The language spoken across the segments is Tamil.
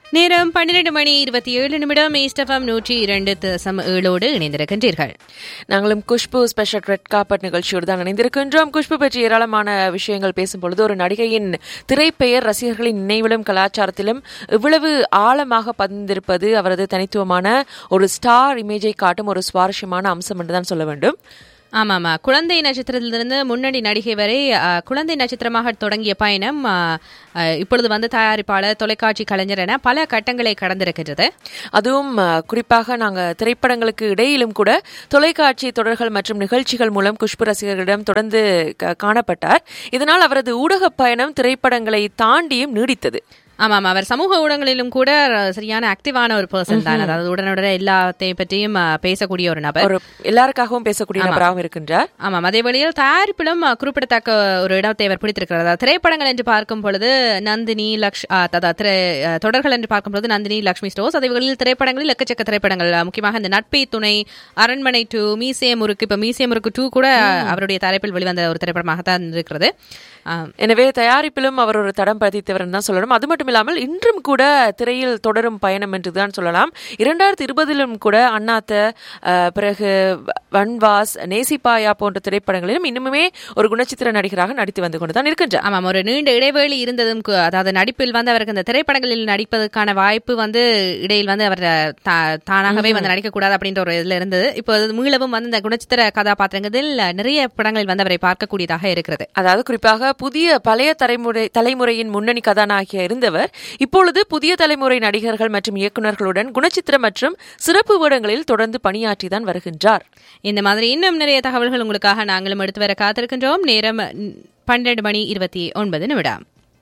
நேரம் பன்னிரண்டு மணி இருபத்தி ஏழு நிமிடம் ஈஸ்டஃபம் நூற்றி இரண்டு தசம் ஏழோடு இணைந்திருக்கின்றீர்கள் நாங்களும் குஷ்பு ஸ்பெஷல் ரெட் காப்பட் நிகழ்ச்சியோடு தான் இணைந்திருக்கின்றோம் குஷ்பு பற்றி ஏராளமான விஷயங்கள் பேசும்பொழுது ஒரு நடிகையின் திரைப்பெயர் ரசிகர்களின் நினைவிலும் கலாச்சாரத்திலும் இவ்வளவு ஆழமாக பதிந்திருப்பது அவரது தனித்துவமான ஒரு ஸ்டார் இமேஜை காட்டும் ஒரு சுவாரஸ்யமான அம்சம் என்றுதான் சொல்ல வேண்டும் ஆமா ஆமா குழந்தை நட்சத்திரத்திலிருந்து முன்னணி நடிகை வரை அ, குழந்தை நட்சத்திரமாக தொடங்கிய பயணம் அ, அ, இப்பொழுது வந்து தயாரிப்பாளர் தொலைக்காட்சி கலைஞர் என பல கட்டங்களை கடந்திருக்கின்றது அதுவும் அஹ், குறிப்பாக நாங்க திரைப்படங்களுக்கு இடையிலும் கூட தொலைக்காட்சி தொடர்கள் மற்றும் நிகழ்ச்சிகள் மூலம் குஷ்பு ரசிகர்களிடம் தொடர்ந்து க- காணப்பட்டார் இதனால் அவரது ஊடக பயணம் திரைப்படங்களை தாண்டியும் நீடித்தது ஆமாம் அவர் சமூக ஊடகங்களிலும் கூட அஹ், சரியான ஆக்டிவான ஒரு பர்சன் தான் அதாவது உடனுடன் எல்லாத்தையும் பற்றியும் அ, பேசக்கூடிய ஒரு நபர் ஒரு எல்லாருக்காகவும் பேசக்கூடிய நபராகவும் இருக்கின்றார் ஆமாம் அதே வழியில் தயாரிப்பிலும் அஹ், குறிப்பிடத்தக்க ஒரு இடத்தை அவர் பிடித்திருக்கிறார் அதாவது திரைப்படங்கள் என்று பார்க்கும் பொழுது நந்தினி லக்ஷ் அஹ், அதாவது திரை அஹ், தொடர்கள் என்று பார்க்கும் பொழுது நந்தினி லக்ஷ்மி ஸ்டோர்ஸ் அதே வழியில் திரைப்படங்களில் எக்கச்சக்க திரைப்படங்கள் அஹ், முக்கியமாக இந்த நட்பை துணை அரண்மனை டூ மியூசியம் முறுக்கு இப்போ மியூசியம் முறுக்கு டூ கூட அவருடைய தயாரிப்பில் வெளிவந்த ஒரு திரைப்படமாக தான் இருக்கிறது அஹ், எனவே தயாரிப்பிலும் அவர் ஒரு தடம் பதித்தவர் தான் சொல்லணும் அது மட்டும் இல்லாமல் இன்றும் கூட திரையில் தொடரும் பயணம் என்றுதான் சொல்லலாம் இரண்டாயிரத்தி இருபதிலும் கூட அண்ணாத்த அஹ், பிறகு வன்வாஸ் நேசிப்பாயா போன்ற திரைப்படங்களிலும் இன்னுமே ஒரு குணச்சித்திர நடிகராக நடித்து வந்து கொண்டு தான் இருக்கின்றார் ஆமாம் ஒரு நீண்ட இடைவெளி இருந்ததும் கு- அதாவது நடிப்பில் வந்து அவருக்கு இந்த திரைப்படங்களில் நடிப்பதற்கான வாய்ப்பு வந்து இடையில் வந்து அவர் தா- தானாகவே வந்து நடிக்கக்கூடாது அப்படின்ற ஒரு இதுல இருந்தது இப்போ அது மீளவும் வந்து இந்த குணச்சித்திர கதாபாத்திரங்களில் நிறைய படங்களில் வந்து அவரை பார்க்கக்கூடியதாக இருக்கிறது அதாவது குறிப்பாக புதிய பழைய தலைமுறை தலைமுறையின் முன்னணி கதாநாயகியா இருந்தவர் இப்பொழுது புதிய தலைமுறை நடிகர்கள் மற்றும் இயக்குநர்களுடன் குணச்சித்திர மற்றும் சிறப்பு வேடங்களில் தொடர்ந்து பணியாற்றி தான் வருகின்றார் இந்த மாதிரி இன்னும் நிறைய தகவல்கள் உங்களுக்காக நாங்களும் எடுத்து வர காத்திருக்கின்றோம் நேரம் பன்னிரண்டு மணி இருபத்தி ஒன்பது நிமிடம்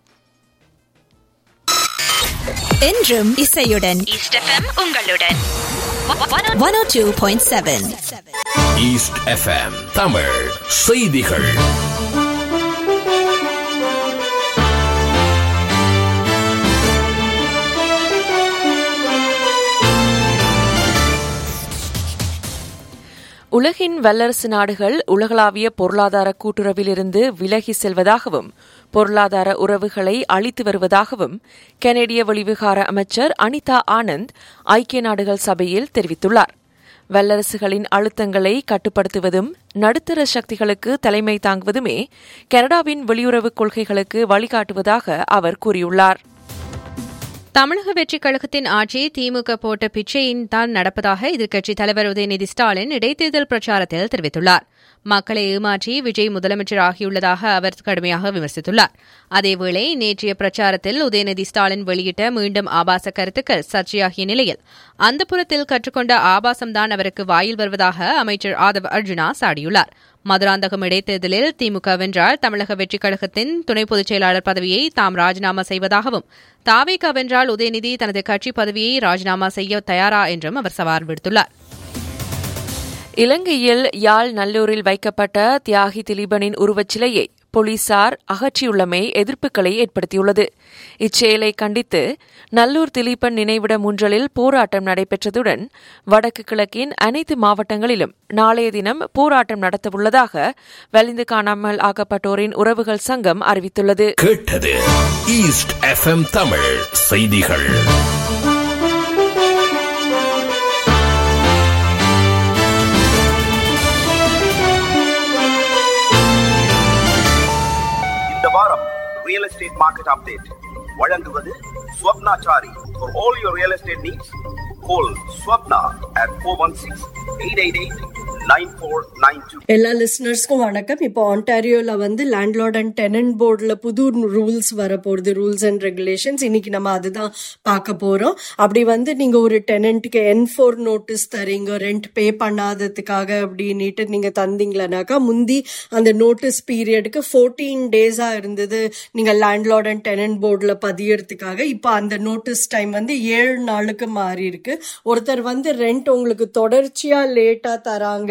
என்றும் இசையுடன் உங்களுடன் one O two point seven East FM Tamil செய்திகள் உலகின் வல்லரசு நாடுகள் உலகளாவிய பொருளாதார கூட்டுறவிலிருந்து விலகி செல்வதாகவும் பொருளாதார உறவுகளை அளித்து வருவதாகவும் கனேடிய வெளிவிகார அமைச்சர் அனிதா ஆனந்த் ஐக்கிய நாடுகள் சபையில் தெரிவித்துள்ளார் வல்லரசுகளின் அழுத்தங்களை கட்டுப்படுத்துவதும் நடுத்தர சக்திகளுக்கு தலைமை தாங்குவதுமே கனடாவின் வெளியுறவுக் கொள்கைகளுக்கு வழிகாட்டுவதாக அவர் கூறியுள்ளார் தமிழக வெற்றிக் கழகத்தின் ஆட்சி திமுக போட்ட பிச்சையின் தான் நடப்பதாக எதிர்க்கட்சித் தலைவர் உதயநிதி ஸ்டாலின் இடைத்தேர்தல் பிரச்சாரத்தில் தெரிவித்துள்ளார் மக்களை ஏமாற்றி விஜய் முதலமைச்சர் ஆகியுள்ளதாக அவர் கடுமையாக விமர்சித்துள்ளார் அதேவேளை நேற்றைய பிரச்சாரத்தில் உதயநிதி ஸ்டாலின் வெளியிட்ட மீண்டும் ஆபாச கருத்துக்கள் சர்ச்சையாகிய நிலையில் அந்த புறத்தில் கற்றுக்கொண்ட ஆபாசம்தான் அவருக்கு வாயில் வருவதாக அமைச்சர் ஆதவ் அர்ஜுனா சாடியுள்ளார் மதுராந்தகம் இடைத்தேர்தலில் திமுக வென்றால் தமிழக வெற்றிக் கழகத்தின் துணை பொதுச் செயலாளர் பதவியை தாம் ராஜினாமா செய்வதாகவும் தாவேக வென்றால் உதயநிதி தனது கட்சி பதவியை ராஜினாமா செய்ய தயாரா என்றும் அவர் சவால் விடுத்துள்ளார் இலங்கையில் யாழ் நல்லூரில் வைக்கப்பட்ட தியாகி திலீபனின் உருவச்சிலையை போலீசார் அகற்றியுள்ளமை எதிர்ப்புகளை ஏற்படுத்தியுள்ளது இச்செயலை கண்டித்து நல்லூர் திலீபன் நினைவிட முன்றலில் போராட்டம் நடைபெற்றதுடன் வடக்கு கிழக்கின் அனைத்து மாவட்டங்களிலும் நாளைய தினம் போராட்டம் நடத்தவுள்ளதாக வலிந்து காணாமல் ஆக்கப்பட்டோரின் உறவுகள் சங்கம் அறிவித்துள்ளது கேட்டது ஈஸ்ட் எஃப்எம் தமிழ் செய்திகள் இந்த வாரம் ரியல் எஸ்டேட் மார்க்கெட் அப்டேட் வழங்குவது Swapnachari for all your real estate needs call Swapna at four one six eight eight eight nine four nine two எல்லா லிஸ்னர்ஸ்க்கும் வணக்கம் இப்போ ஆன்டாரியோல வந்து லேண்ட்லார்ட் அண்ட் டெனன்ட் போர்டில் புது ரூல்ஸ் வரப்போகுது ரூல்ஸ் அண்ட் ரெகுலேஷன்ஸ் இன்னைக்கு நம்ம அதுதான் பார்க்க போறோம் அப்படி வந்து நீங்க ஒரு டெனண்ட்டுக்கு என் ஃபோர் நோட்டீஸ் தரீங்க ரெண்ட் பே பண்ணாததுக்காக அப்படின்னுட்டு நீங்க தந்தீங்களனாக்கா முந்தி அந்த நோட்டீஸ் பீரியடுக்கு ஃபோர்டீன் டேஸா இருந்தது நீங்க லேண்ட்லார்ட் அண்ட் டெனன்ட் போர்டில் பதியறதுக்காக இப்போ அந்த நோட்டீஸ் டைம் வந்து ஏழு நாளுக்கு மாறி இருக்கு ஒருத்தர் வந்து ரெண்ட் உங்களுக்கு தொடர்ச்சியா லேட்டா தராங்க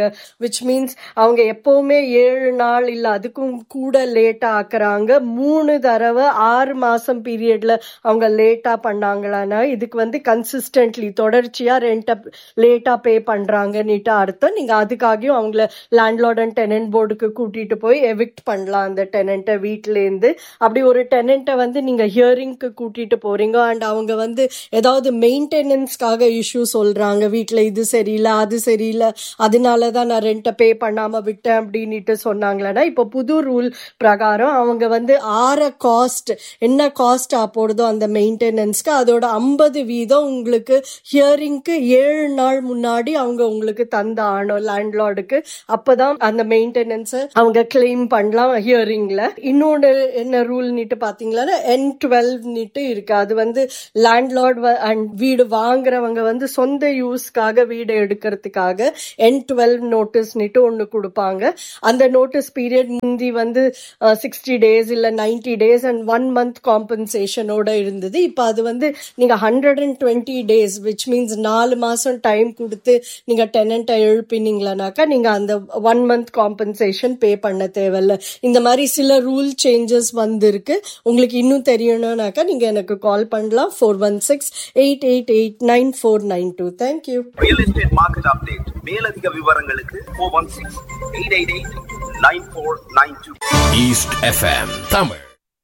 விச் மீன்ஸ் அவங்க எப்பவுமே ஏழு நாள் இல்ல அதுக்கும் கூட லேட்டா ஆக்குறாங்க மூணு தடவை ஆறு மாசம் பீரியட்ல அவங்க லேட்டா பண்ணாங்களான்னா இதுக்கு வந்து கன்சிஸ்டன்ட்லி தொடர்ச்சியா ரெண்ட்டை லேட்டா பே பண்றாங்கன்னுட்டு அர்த்தம் நீங்க அதுக்காகவும் அவங்கள லேண்ட்லார்ட் அண்ட் டெனன்ட் போர்டுக்கு கூட்டிட்டு போய் எவிக்ட் பண்ணலாம் அந்த டெனண்ட்டை வீட்ல இருந்து அப்படி ஒரு டெனண்ட்டை வந்து நீங்க ஹியரிங்க்கு கூட்டிட்டு போறீங்க அண்ட் அவங்க வந்து ஏதாவது மெயின்டெனன்ஸ்க்காக இஷ்யூ சொல்றாங்க வீட்ல இது சரியில்லை அது சரியில்லை அதனால தான் நான் ரெண்ட்டை பே பண்ணாம விட்டேன் அப்படின்னுட்டு சொன்னாங்களேன்னா இப்போ புது ரூல் பிரகாரம் அவங்க வந்து ஆற காஸ்ட் என்ன காஸ்ட் போடுதோ அந்த மெயின்டெனன்ஸ்க்கு அதோட ஐம்பது வீதம் உங்களுக்கு ஹியரிங்க்கு ஏழு நாள் முன்னாடி அவங்க உங்களுக்கு தந்த ஆனோ லேண்ட்லார்டுக்கு அப்பதான் அந்த மெயின்டெனன்ஸை அவங்க கிளைம் பண்ணலாம் ஹியரிங்ல இன்னொன்று என்ன ரூல் நீட்டு பாத்தீங்களா என் டுவெல் நீட்டு இருக்கு அது வந்து லேண்ட்லார்ட் அண்ட் வீடு வாங்குறவங்க வந்து சொந்த யூஸ்க்காக வீடு எடுக்கிறதுக்காக என் டுவெல் நோட்டீஸ் நீட்டு ஒன்று கொடுப்பாங்க அந்த நோட்டீஸ் பீரியட் முந்தி வந்து சிக்ஸ்டி டேஸ் இல்ல ninety days and one month காம்பன்சேஷனோட இருந்தது இப்போ அது வந்து நீங்க hundred and twenty days which means நாலு மாசம் டைம் கொடுத்து நீங்க டெனண்ட்டை எழுப்பினீங்களானாக்கா நீங்க அந்த ஒன் மந்த் காம்பன்சேஷன் பே பண்ண தேவையில்ல இந்த மாதிரி சில ரூல் சேஞ்சஸ் வந்திருக்கு உங்களுக்கு இன்னும் தெரியணும்னாக்கா நீங்க எனக்கு கால் பண்ணலாம் four one six eight eight eight nine four nine two thank you real estate market update மேலதிக விவரங்களுக்கு four one six eight eight eight nine four nine two East FM Tamil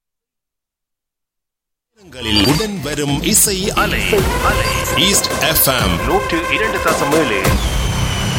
களில் உடன் வரும் இசை அலை ஈஸ்ட் எஃப்எம் நூற்று இரண்டு தசம் ஏழு